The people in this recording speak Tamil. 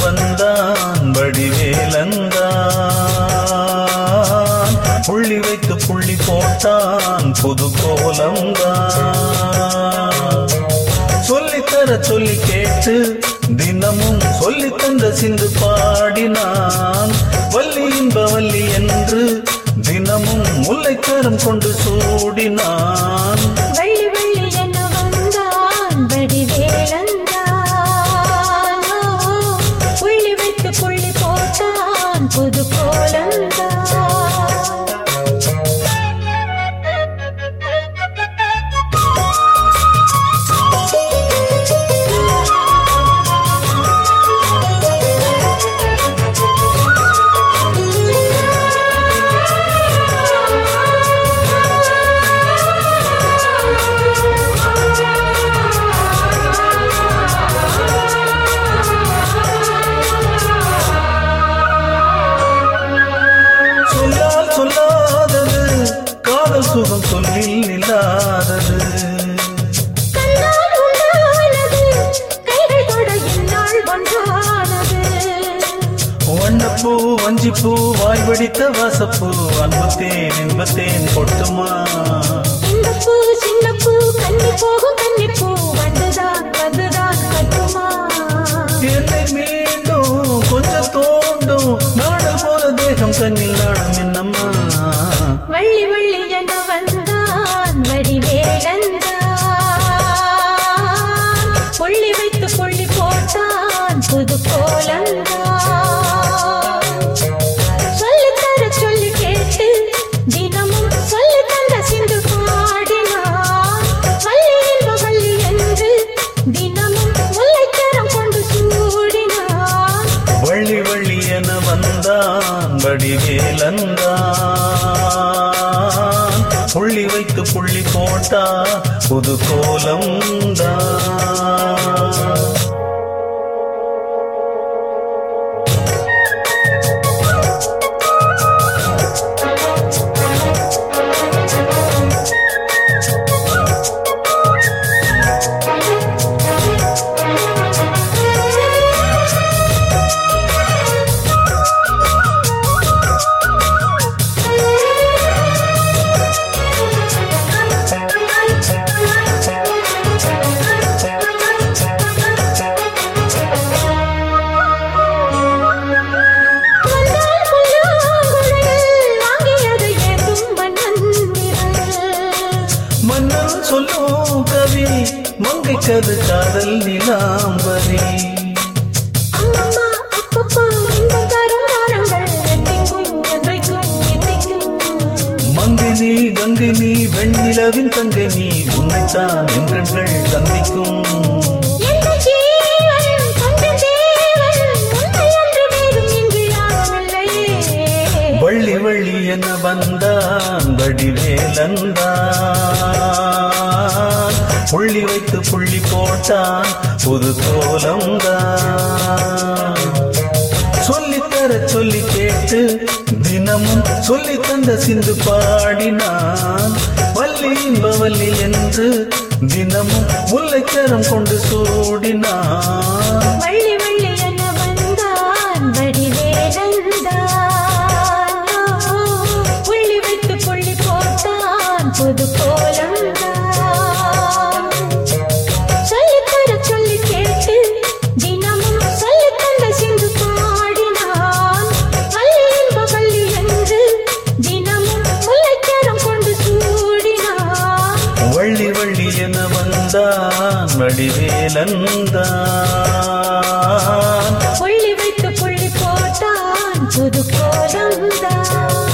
வந்தான் வடிவேலந்தான் புள்ளி வைத்து புள்ளி போட்டான் புது கோலம்தான் சொல்லித்தர சொல்லி கேட்டு தினமும் சொல்லி தந்த சிந்து பாடினான் வள்ளி இன்ப வள்ளி என்று தினமும் முல்லைக்கரம் கொண்டு சூடினான் வள்ளி வள்ளி என்ன வந்தான் வடிவேலந்தான் புள்ளி வைத்து புள்ளி போட்டான் புது கோலந்தான் சொல்லால் சொல்லாதது காதல் சுகம் சொல்லில் இல்லாதது கண்ணால் உண்டானது கைகள் தொட என்னால் ஒன்றானது வண்ணப்பூ வஞ்சிப்பூ வாய் வடித்த வாசப்பூ அன்பத்தேன் இன்பத்தேன் பொட்டுமா இந்த பூ சின்ன பூ கன்னி போகும் கன்னி பூ வந்துதான் வந்துதான் கட்டுமா என்னை மீண்டும் கொஞ்சம் தோண்டும் நாடல் போல தேகம் கண்ணில் நாடம் என்னம்மா வள்ளி வள்ளி என வந்தான் வடிவேலந்தான் புள்ளி வைத்து புள்ளி போட்டான் புது கோலந்தான் சொல்லித்தர சொல்லி கேட்டு தினமும் சொல்லி தந்த சிந்து பாடினான் வள்ளி இன்ப வள்ளி என்று தினமும் முல்லைக்கரம் கொண்டு சூடினான் வள்ளி வள்ளி என வந்தான் வடிவேலந்தான் புள்ளி வைத்து புள்ளி போட்டா புது கோலம்தான் வந்தால் புல்லாங்குழல் வாங்கியது ஏதும் மன்னன் விரல். மன்னன் சொல்லும் கவி மங்கைக்கது காதல் நிலாம்பரி அம்மம்மா, அப்பப்பா, இன்பம் தரும் தாரங்கள் எத்திக்கும், என்றைக்கும், எத்திக்கும். மங்கினி கங்கினி வெண்ணிலவின் தங்கனி உன்னைத்தான் என் கண்கள் சந்திக்கும் எந்த ஜீவன், கொஞ்சம் தேவன், உன்னை அன்று வேறும் இங்கு யாரும் இல்லையே. வள்ளி வள்ளி என வந்தான் வடிவேலந்தான் புள்ளி வைத்து புள்ளி போட்டான் புது கோலம்தான் சொல்லித்தர சொல்லி கேட்டு தினமும் சொல்லி தந்த சிந்து பாடினான் வள்ளி இன்ப வள்ளி என்று தினமும் முல்லைக்கரம் கொண்டு சூடினான் வள்ளி வள்ளி என வந்தான் வடிவேலந்தான் புள்ளி வைத்து புள்ளி போட்டான் புது கோலந்தான் சொல்லித்தர சொல்லி கேட்டு தினமும் சொல்லித் தந்த சிந்து பாடினான் வள்ளி இன்ப வள்ளி என்று தினமும் முல்லைக்கரம் கொண்டு சூடினான் வள்ளி வள்ளி என வந்தான் வடிவேலந்தான் புள்ளி வைத்து புள்ளி போட்டான் புது கோலம்தான்